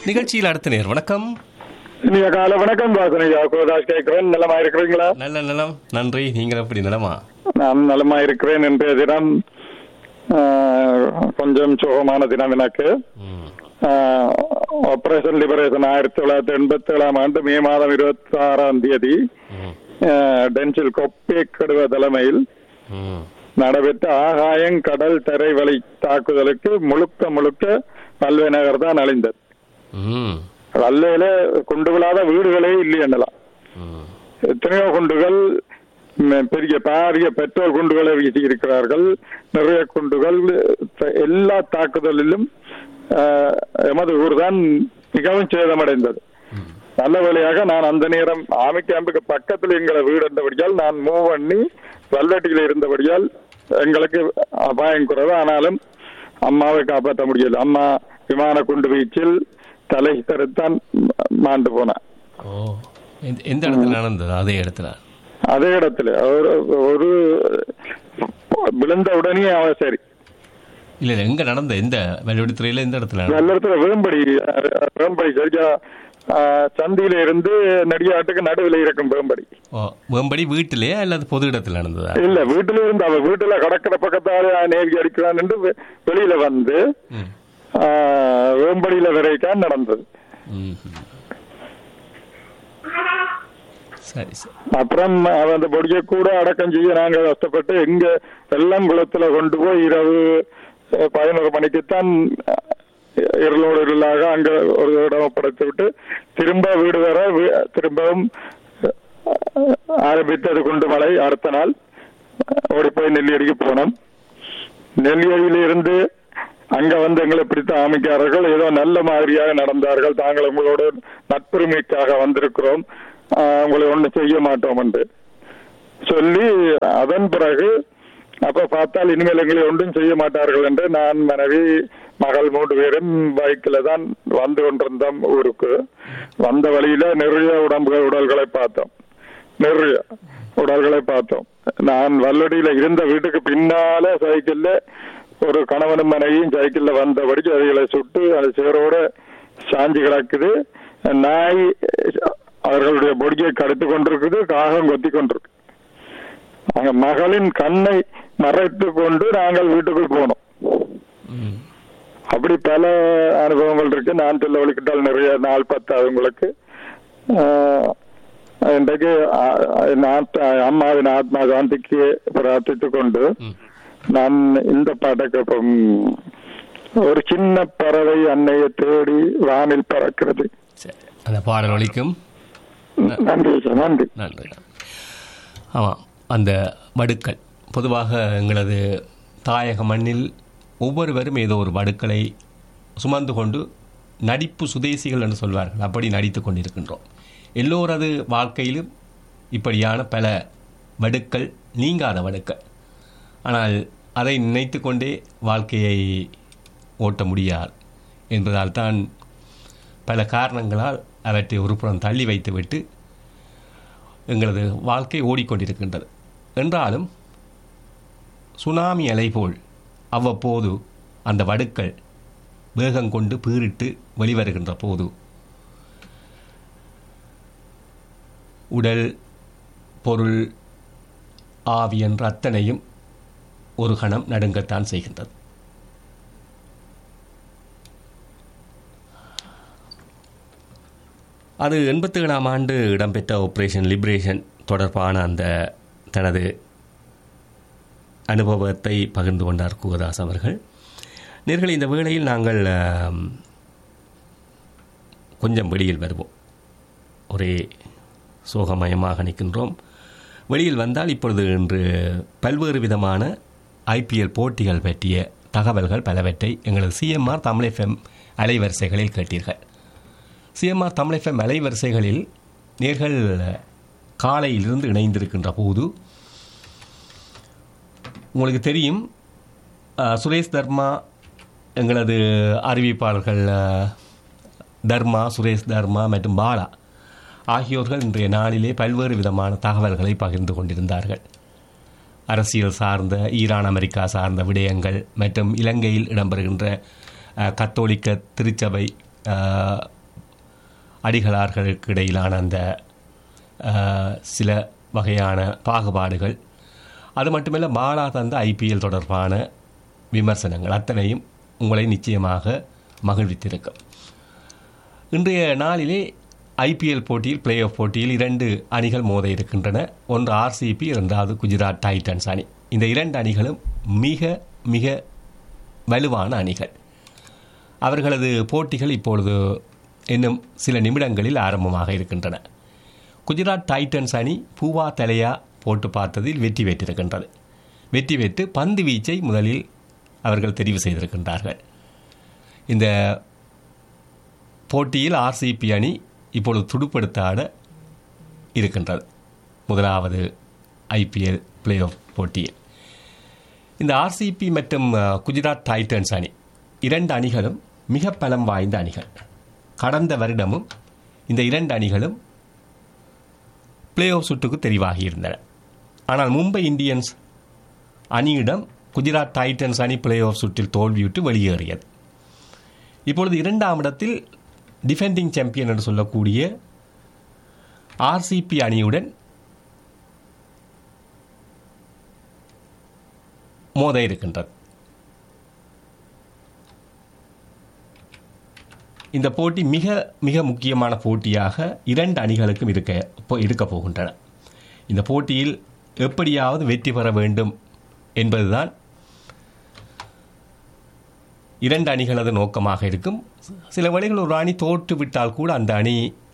நிகழ்ச்சியில் அடுத்த நேர் வணக்கம் இனிய கால வணக்கம் வாசனையா கோதாஸ் கேட்கிறேன் நலமா இருக்கிறீங்களா நல்ல நலம் நன்றி நீங்கள் எப்படி நலமா நான் நலமா இருக்கிறேன் இன்றைய தினம் ஆஹ், கொஞ்சம் சுகமான தினம் எனக்கு ம். ஆபரேஷன் லிபரேஷன் ஆயிரத்தி தொள்ளாயிரத்தி எண்பத்தி ஏழாம் ஆண்டு மே மாதம் இருபத்தி ஆறாம் தேதி ம். ஆஹ், டென்சில் கொப்பே கடுவ தலைமையில் ம். நடைபெற்ற ஆகாயம் கடல் தரை வழி தாக்குதலுக்கு முழுக்க முழுக்க பல்வே நகர் தான் அழிந்தது ம். வல்லையில குண்டு விழாத வீடுகளே இல்லை என்னலாம் ம். எத்தனையோ குண்டுகள் ம், பெரிய பாரிய பெட்ரோல் குண்டுகளை வீசி இருக்கிறார்கள் நிறைய குண்டுகள் த- எல்லா தாக்குதலிலும் ஆஹ், எமது ஊர்தான் மிகவும் சேதமடைந்தது நல்ல வேளையாக நான் அந்த நேரம் ஆமி கேம்புக்கு பக்கத்தில் எங்களை வீடு இருந்தபடியால் நான் மூவ் பண்ணி வல்லட்டியில் இருந்தபடியால் எங்களுக்கு அபாயம் குறைவு ஆனாலும் அம்மாவை காப்பாற்ற முடியல அம்மா விமான குண்டு வீச்சில் தலை கருத்தான் மாண்டு போனான் ஓ எந்த- எந்த இடத்துல நடந்தது அதே இடத்துல அதே இடத்துல ஒரு ஒரு விழுந்த உடனே அவன் சரி இல்ல இல்ல எங்க நடந்த எந்த வெள்ளவெடுத்துறையில எந்த இடத்துல நடந்தது? நல்ல இடத்துல வேம்படி அஹ், வேம்படி சரியா அஹ், சந்தியில இருந்து நடிகாட்டுக்கு நடுவில் இருக்கும் வேம்படி ஓ வேம்படி வீட்டிலேயே அல்லது பொது இடத்துல நடந்ததா இல்ல வீட்டுல இருந்து அவ வீட்டுல கடற்கரை பக்கத்தால நேவி அடிக்கிறான் என்று வெ- வெளியில வந்து ம். அஹ், வேம்படியில வரைக்கும் நடந்தது ம். சரி சரி அப்புறம் அவன் அந்த பொடியை கூட அடக்கம் செய்ய நாங்க கஷ்டப்பட்டு எங்க வெள்ளம் குளத்துல கொண்டு போய் இரவு அஹ், பதினோரு மணிக்குத்தான் அஹ், இருளோடு இருளாக அங்க ஒரு இடம் ஒப்படைத்து விட்டு திரும்ப வீடு வர வீ- திரும்பவும் அஹ், ஆரம்பித்தது குண்டு மழை அடுத்த நாள் ஓடி போய் நெல்லியடிக்கு போனோம் நெல்லியடியில இருந்து அங்க வந்து எங்களை பிடித்த ஆமைக்காரர்கள் ஏதோ நல்ல மாதிரியாக நடந்தார்கள் தாங்கள் உங்களோட நட்புரிமைக்காக வந்திருக்கிறோம் ஆஹ் உங்களை ஒண்ணும் செய்ய மாட்டோம் என்று சொல்லி அதன் பிறகு அப்ப பார்த்தால் இனிமேல் எங்களை ஒன்றும் செய்ய மாட்டார்கள் என்று நான் மனைவி மகள் மூன்று பேரும் பைக்கில் தான் வந்து கொண்டிருந்தோம் ஊருக்கு வந்த வழியில நிறைய உடம்புகள் உடல்களை பார்த்தோம் நிறைய உடல்களை பார்த்தோம் நான் வல்லடியில இருந்த வீட்டுக்கு பின்னால சைக்கிள்ல ஒரு கணவனும் மனைவியும் சைக்கிள்ல வந்தபடிக்கு அவைகளை சுட்டு அது சேரோட சாஞ்சி கிடக்குது நாய் அவர்களுடைய பொடியை கடுத்து கொண்டிருக்குது காகம் கொத்தி கொண்டிருக்கு அங்க மகளின் கண்ணை மறைத்து கொண்டு நாங்கள் வீட்டுக்குள் போனோம் ம். அப்படி பல அனுபவங்கள் இருக்கு நான் சொல்ல ஒழிக்கிட்டால் நிறைய நாள் பத்தாது உங்களுக்கு ஆஹ், இன்றைக்கு ஆஹ், நாட்ட- அம்மாவின் ஆத்மா சாந்திக்கு பிரார்த்தித்துக் கொண்டு ம். நான் இந்த பாட்டை ஒரு சின்ன பறவை அன்னையை தேடி வானில் பறக்கிறது சரி அந்த பாடல் ஒலிக்கும் நன்றி சார் நன்றி நன்றி ஆமாம் அந்த வடுக்கள் பொதுவாக எங்களது தாயக மண்ணில் ஒவ்வொருவரும் ஏதோ ஒரு வடுக்களை சுமந்து கொண்டு நடிப்பு சுதேசிகள் என்று சொல்வார்கள் அப்படி நடித்து கொண்டிருக்கின்றோம் எல்லோரது வாழ்க்கையிலும் இப்படியான பல வடுக்கள் நீங்காத வடுக்கள் ஆனால் அதை நினைத்து கொண்டே வாழ்க்கையை ஓட்ட முடியாது என்பதால் தான் பல காரணங்களால் அவற்றை ஒரு புறம் தள்ளி வைத்துவிட்டு எங்களது வாழ்க்கை ஓடிக்கொண்டிருக்கின்றது என்றாலும் சுனாமி அலை போல் அவ்வப்போது அந்த வடுக்கள் வேகம் கொண்டு பீறிட்டு வெளிவருகின்ற போது உடல் பொருள் ஆவி என்ற அத்தனையும் ஒரு கணம் நடுங்கத்தான் செய்கின்றது அது எண்பத்தி ஏழாம் ஆண்டு இடம்பெற்ற ஆப்ரேஷன் லிபரேஷன் தொடர்பான அந்த தனது அனுபவத்தை பகிர்ந்து கொண்டார் குகதாஸ் அவர்கள் நேர்கள் இந்த வேளையில் நாங்கள் ஆம், கொஞ்சம் வெளியில் வருவோம் ஒரே சோகமயமாக நிற்கின்றோம் வெளியில் வந்தால் இப்பொழுது இன்று பல்வேறு விதமான ஐபிஎல் போட்டிகள் பற்றிய தகவல்கள் பலவற்றை எங்களது சிஎம்ஆர் தமிழ் எஃப்எம் அலைவரிசைகளில் கேட்டீர்கள் சிஎம்ஆர் தமிழ் எஃப்எம் அலைவரிசைகளில் நேர்கள் காலையிலிருந்து இணைந்திருக்கின்ற போது உங்களுக்கு தெரியும் அஹ், சுரேஷ் தர்மா எங்களது அறிவிப்பாளர்கள் அஹ், தர்மா சுரேஷ் தர்மா மற்றும் பாலா ஆகியோர்கள் இன்றைய நாளிலே பல்வேறு விதமான தகவல்களை பகிர்ந்து கொண்டிருந்தார்கள் அரசியல் சார்ந்த ஈரான் அமெரிக்கா சார்ந்த விடயங்கள் மற்றும் இலங்கையில் இடம்பெறுகின்ற அஹ், கத்தோலிக்க திருச்சபை அஹ், அடிகளார்களுக்கு இடையிலான அந்த அஹ், சில வகையான பாகுபாடுகள் அது மட்டுமல்ல பாலா தந்த ஐபிஎல் தொடர்பான விமர்சனங்கள் அத்தனையும் உங்களை நிச்சயமாக மகிழ்வித்திருக்கும் இன்றைய நாளிலே ஐபிஎல் போட்டியில் பிளே ஆஃப் போட்டியில் இரண்டு அணிகள் மோத இருக்கின்றன ஒன்று ஆர்சிபி இரண்டாவது குஜராத் டைட்டன்ஸ் அணி இந்த இரண்டு அணிகளும் மிக மிக வலுவான அணிகள் அவர்களது போட்டிகள் இப்பொழுது இன்னும் சில நிமிடங்களில் ஆரம்பமாக இருக்கின்றன குஜராத் டைட்டன்ஸ் அணி பூவா தலையா போட்டு பார்த்ததில் வெற்றி பெற்றிருக்கின்றது வெற்றி பெற்று பந்து வீச்சை முதலில் அவர்கள் தெரிவு செய்திருக்கின்றார்கள் இந்த போட்டியில் ஆர்சிபி அணி இப்பொழுது துடுப்படுத்த ஆட இருக்கின்றது முதலாவது ஐபிஎல் பிளே ஆஃப் போட்டியில் இந்த ஆர்சிபி மற்றும் அஹ், குஜராத் டைட்டன்ஸ் அணி இரண்டு அணிகளும் மிக பலம் வாய்ந்த அணிகள் கடந்த வருடமும் இந்த இரண்டு அணிகளும் பிளே ஆஃப் சுற்றுக்கு தெரிவாகி இருந்தன ஆனால் மும்பை இந்தியன்ஸ் அணியிடம் குஜராத் டைட்டன்ஸ் அணி பிளே ஆஃப் சுற்றில் தோல்வியுற்று வெளியேறியது இப்பொழுது இரண்டாம் இடத்தில் டிஃபெண்டிங் சாம்பியன் என்று சொல்லக்கூடிய ஆர்சிபி அணியுடன் மோத இருக்கின்றது இந்த போட்டி மிக மிக முக்கியமான போட்டியாக இரண்டு அணிகளுக்கும் இருக்க போ- இருக்கப் போகின்றன இந்த போட்டியில் எப்படியாவது வெற்றி பெற வேண்டும் என்பதுதான் இரண்டு அணிகளது நோக்கமாக இருக்கும் சில வேளைகள் ஒரு அணி தோற்று விட்டால் கூட அந்த அணி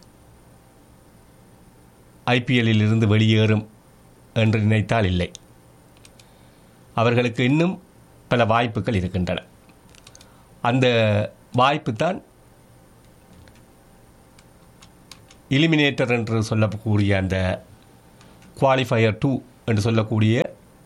ஐபிஎல்லில் இருந்து வெளியேறும் என்று நினைத்தால் இல்லை அவர்களுக்கு இன்னும் பல வாய்ப்புகள் இருக்கின்றன அந்த வாய்ப்பு தான் இலிமினேட்டர் என்று சொல்லக்கூடிய அந்த குவாலிஃபயர் டூ என்று சொல்லக்கூடிய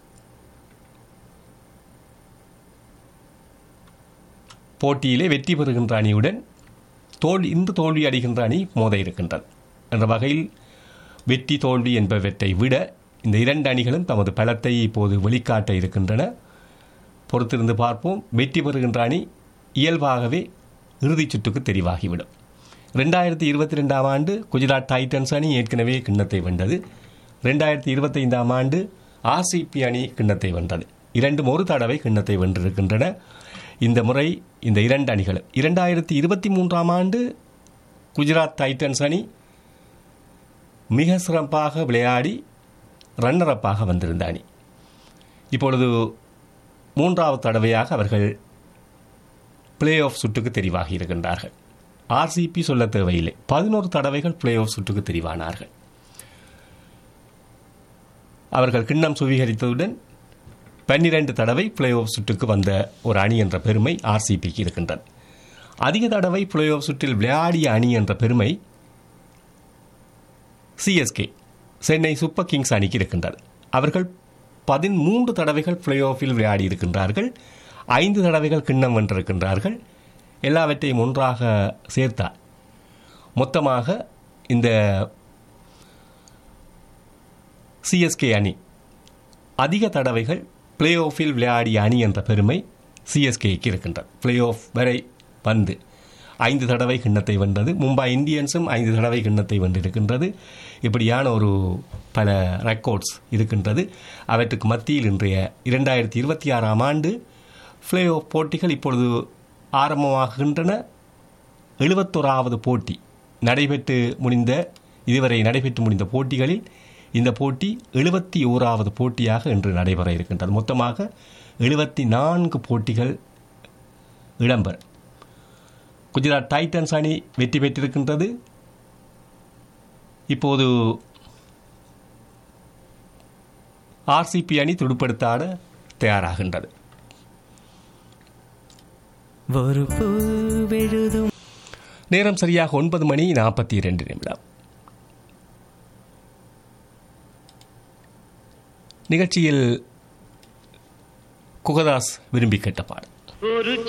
போட்டியிலே வெற்றி பெறுகின்ற அணியுடன் தோல்வி இன்று தோல்வி அடைகின்ற அணி மோத இருக்கின்றது என்ற வகையில் வெற்றி தோல்வி என்பவற்றை விட இந்த இரண்டு அணிகளும் தமது பலத்தை இப்போது வெளிக்காட்ட இருக்கின்றன பொறுத்திருந்து பார்ப்போம் வெற்றி பெறுகின்ற அணி இயல்பாகவே இறுதிச் சுற்றுக்கு தெரிவாகிவிடும் ரெண்டாயிரத்தி இருபத்தி ரெண்டாம் ஆண்டு குஜராத் டைட்டன்ஸ் அணி ஏற்கனவே கிண்ணத்தை வென்றது ரெண்டாயிரத்தி இருபத்தைந்தாம் ஆண்டு ஆர்சிபி அணி கிண்ணத்தை வென்றது இரண்டும் ஒரு தடவை கிண்ணத்தை வென்றிருக்கின்றன இந்த முறை இந்த இரண்டு அணிகளும் இரண்டாயிரத்தி இருபத்தி மூன்றாம் ஆண்டு குஜராத் டைட்டன்ஸ் அணி மிக சிறப்பாக விளையாடி ரன்னரப்பாக வந்திருந்த அணி இப்பொழுது மூன்றாவது தடவையாக அவர்கள் பிளே ஆஃப் சுற்றுக்கு தெரிவாகி இருக்கின்றார்கள் ஆர்சிபி சொல்ல தேவையில்லை பதினோரு தடவைகள் பிளே ஆஃப் சுற்றுக்கு தெரிவானார்கள் அவர்கள் கிண்ணம் சுவீகரித்ததுடன் பன்னிரண்டு தடவை பிளே ஆஃப் சுற்றுக்கு வந்த ஒரு அணி என்ற பெருமை ஆர்சிபிக்கு இருக்கின்றது அதிக தடவை பிளே ஆஃப் சுற்றில் விளையாடிய அணி என்ற பெருமை சிஎஸ்கே சென்னை சூப்பர் கிங்ஸ் அணிக்கு இருக்கின்றது அவர்கள் பதிமூன்று தடவைகள் பிளே ஆஃபில் விளையாடி இருக்கின்றார்கள் ஐந்து தடவைகள் கிண்ணம் வென்றிருக்கின்றார்கள் எல்லாவற்றையும் ஒன்றாக சேர்த்தால் மொத்தமாக இந்த சிஎஸ்கே அணி அதிக தடவைகள் பிளே ஆஃபில் விளையாடிய அணி என்ற பெருமை சிஎஸ்கேக்கு இருக்கின்றது பிளே ஆஃப் வரை வந்து ஐந்து தடவை கிண்ணத்தை வென்றது மும்பை இந்தியன்ஸும் ஐந்து தடவை கிண்ணத்தை வென்றிருக்கின்றது இப்படியான ஒரு பல ரெக்கார்ட்ஸ் இருக்கின்றது அவற்றுக்கு மத்தியில் இன்றைய இரண்டாயிரத்தி இருபத்தி ஆறாம் ஆண்டு பிளே ஆஃப் போட்டிகள் இப்பொழுது ஆரம்பமாகின்றன எழுபத்தோராவது போட்டி நடைபெற்று முடிந்த இதுவரை நடைபெற்று முடிந்த போட்டிகளில் இந்த போட்டி எழுபத்தி ஓராவது போட்டியாக இன்று நடைபெற இருக்கின்றது மொத்தமாக எழுபத்தி நான்கு போட்டிகள் இடம்பெறும் குஜராத் டைட்டன்ஸ் அணி வெற்றி பெற்றிருக்கின்றது இப்போது ஆர்சிபி அணி துடுப்படுத்தாட தயாராகின்றது ஒரு பூவெழுதும் நேரம் சரியாக ஒன்பது மணி நாற்பத்தி இரண்டு நிமிடம் நிகழ்ச்சியில் குகதாஸ் விரும்பி கேட்ட பாடல் ஒரு